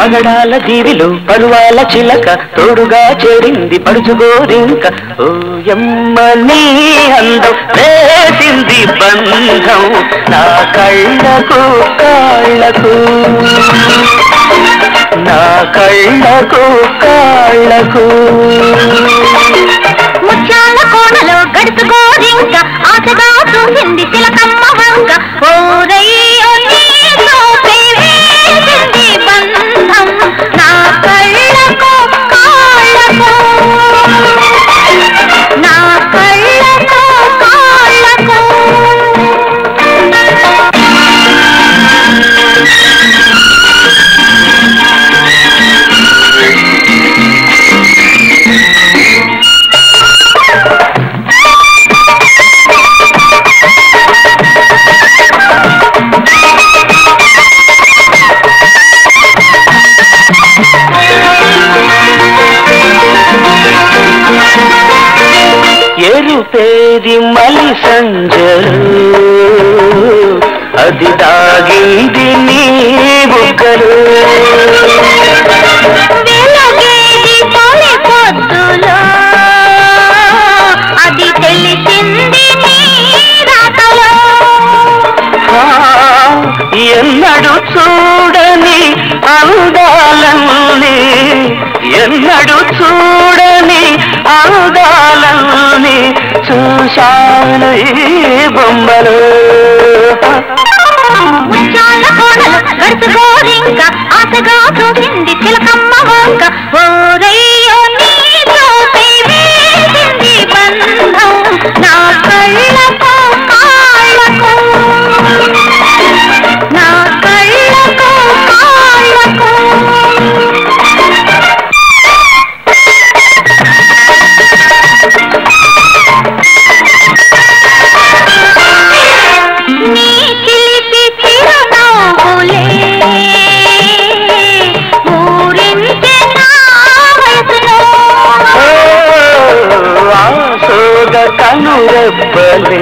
పగడాల దీవిలో పరువాల చిలక తోడుగా చేరింది పడుచుగోరింక ఓయమ్మ నీ అందం వేసింది బంధం నా కళ్ళకు కాళ్ళకు నా కళ్ళకు కాళ్ళకు ముత్యాల కోనలో గడుచుకోరింక ఆశగా చూసింది తిలకమ్మ వంక ఓరయ్యో నీతో వేసింది బంధం నా కళ్ళకు కాళ్ళకు నా కళ్ళకు కాళ్ళకు ఎరుపేది మలి సంజరు అది దాగింది నీ బుగ్గలు వెలుగేది తొలి పొద్దులో అది తెలిసింది నీ రాతలో ఆ, ఎన్నడు చూడని అందాలన్నీ ఎన్నడు చూడని అందాలన్నీ చూశాను ఈ బొమ్మలు ముత్యాల కోడలు గడుచుకోరింక ఆశగా చూసింది చిలకమ్మ వంక ఓరయ్యో నీతో వేసింది బంధం నా కళ్ళకు కాళ్ళకు నా కళ్ళకు కాళ్ళకు నీ చిలిపి చిరునవ్వులే ఊరించే నా వయసులో ఆసోగ కనురెప్పలే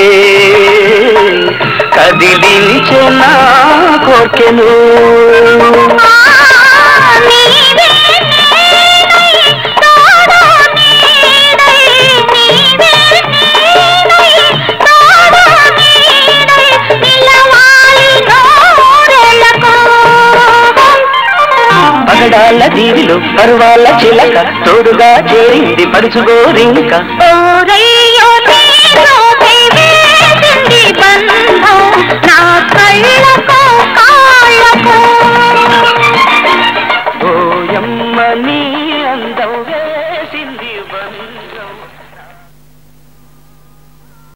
కదిలించే నా కోర్కెను ఆ, నీవే నేనై, తోడు నీడై, నీవే నేనై, తోడు నీడై, నిలవాలి నూరేళ్లకు. పగడాల దీవిలో పరువాల చిలక తోడుగా చేరింది పరుచుగోరింక ఓరయ్యో నీతో వేసింది బంధం నా కళ్ళకు కాళ్ళకు ఓయమ్మ నీ అందం